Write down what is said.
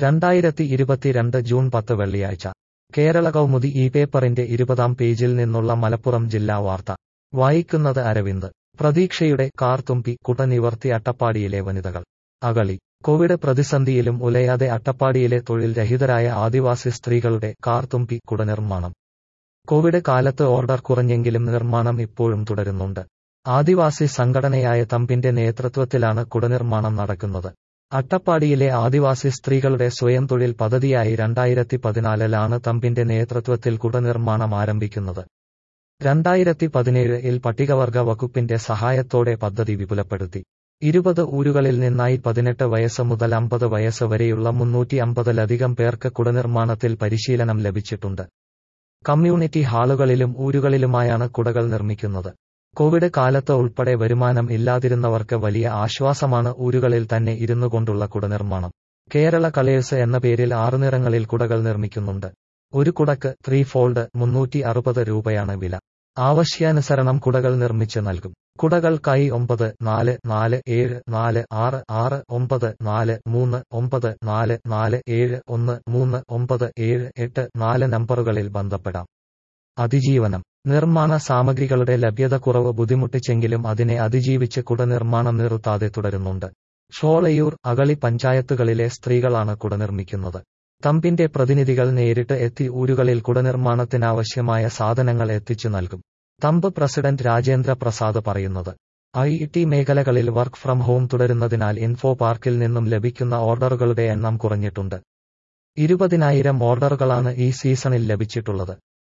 രണ്ടായിരത്തി ഇരുപത്തിരണ്ട് ജൂൺ പത്ത് വെള്ളിയാഴ്ച കേരള കൗമുദി ഈ പേപ്പറിന്റെ ഇരുപതാം പേജിൽ നിന്നുള്ള മലപ്പുറം ജില്ലാ വാർത്ത വായിക്കുന്നത് അരവിന്ദ് പ്രതീക്ഷയുടെ കാർത്തുമ്പി കുടനിവർത്തി അട്ടപ്പാടിയിലെ വനിതകൾ അകളി കോവിഡ് പ്രതിസന്ധിയിലും ഉലയാതെ അട്ടപ്പാടിയിലെ തൊഴിൽ രഹിതരായ ആദിവാസി സ്ത്രീകളുടെ കാർത്തുമ്പി കുടനിർമ്മാണം കോവിഡ് കാലത്ത് ഓർഡർ കുറഞ്ഞെങ്കിലും നിർമ്മാണം ഇപ്പോഴും തുടരുന്നുണ്ട് ആദിവാസി സംഘടനയായ തമ്പിന്റെ നേതൃത്വത്തിലാണ് കുടനിർമ്മാണം നടക്കുന്നത് അട്ടപ്പാടിയിലെ ആദിവാസി സ്ത്രീകളുടെ സ്വയം തൊഴിൽ പദ്ധതിയായി രണ്ടായിരത്തി പതിനാലിലാണ് തമ്പിന്റെ നേതൃത്വത്തിൽ കുടനിർമ്മാണം ആരംഭിക്കുന്നത് രണ്ടായിരത്തി പതിനേഴിൽ പട്ടികവർഗ വകുപ്പിന്റെ സഹായത്തോടെ പദ്ധതി വിപുലപ്പെടുത്തി ഇരുപത് ഊരുകളിൽ നിന്നായി പതിനെട്ട് വയസ്സ് മുതൽ അമ്പത് വയസ്സ് വരെയുള്ള മുന്നൂറ്റി അമ്പതിലധികം പേർക്ക് കുടനിർമ്മാണത്തിൽ പരിശീലനം ലഭിച്ചിട്ടുണ്ട് കമ്മ്യൂണിറ്റി ഹാളുകളിലും ഊരുകളിലുമായാണ് കുടകൾ നിർമ്മിക്കുന്നത് കോവിഡ് കാലത്ത് ഉൾപ്പെടെ വരുമാനം ഇല്ലാതിരുന്നവർക്ക് വലിയ ആശ്വാസമാണ് ഊരുകളിൽ തന്നെ ഇരുന്നു കൊണ്ടുള്ള കുടനിർമ്മാണം കേരള കളേഴ്സ് എന്ന പേരിൽ ആറ് നിറങ്ങളിൽ കുടകൾ നിർമ്മിക്കുന്നുണ്ട് ഒരു കുടക്ക് ത്രീ ഫോൾഡ് മുന്നൂറ്റി അറുപത് രൂപയാണ് വില ആവശ്യാനുസരണം കുടകൾ നിർമ്മിച്ച് നൽകും കുടകൾക്കായി ഒമ്പത് നാല് നാല് ഏഴ് നാല് ആറ് ആറ് ഒമ്പത് നാല് മൂന്ന് ഒമ്പത് നാല് നാല് ഏഴ് ഒന്ന് മൂന്ന് ഒമ്പത് ഏഴ് എട്ട് നാല് നമ്പറുകളിൽ ബന്ധപ്പെടാം അതിജീവനം നിർമ്മാണ സാമഗ്രികളുടെ ലഭ്യത കുറവ് ബുദ്ധിമുട്ടിച്ചെങ്കിലും അതിനെ അതിജീവിച്ച് കുട നിർമ്മാണം നിർത്താതെ തുടരുന്നുണ്ട് ഷോളയൂർ അകളി പഞ്ചായത്തുകളിലെ സ്ത്രീകളാണ് കുട നിർമ്മിക്കുന്നത് തമ്പിന്റെ പ്രതിനിധികൾ നേരിട്ട് എത്തി ഊരുകളിൽ കുടനിർമ്മാണത്തിനാവശ്യമായ സാധനങ്ങൾ എത്തിച്ചു നൽകും തമ്പ് പ്രസിഡന്റ് രാജേന്ദ്ര പ്രസാദ് പറയുന്നത് ഐ ടി മേഖലകളിൽ വർക്ക് ഫ്രം ഹോം തുടരുന്നതിനാൽ ഇൻഫോ പാർക്കിൽ നിന്നും ലഭിക്കുന്ന ഓർഡറുകളുടെ എണ്ണം കുറഞ്ഞിട്ടുണ്ട് ഇരുപതിനായിരം ഓർഡറുകളാണ് ഈ സീസണിൽ ലഭിച്ചിട്ടുള്ളത്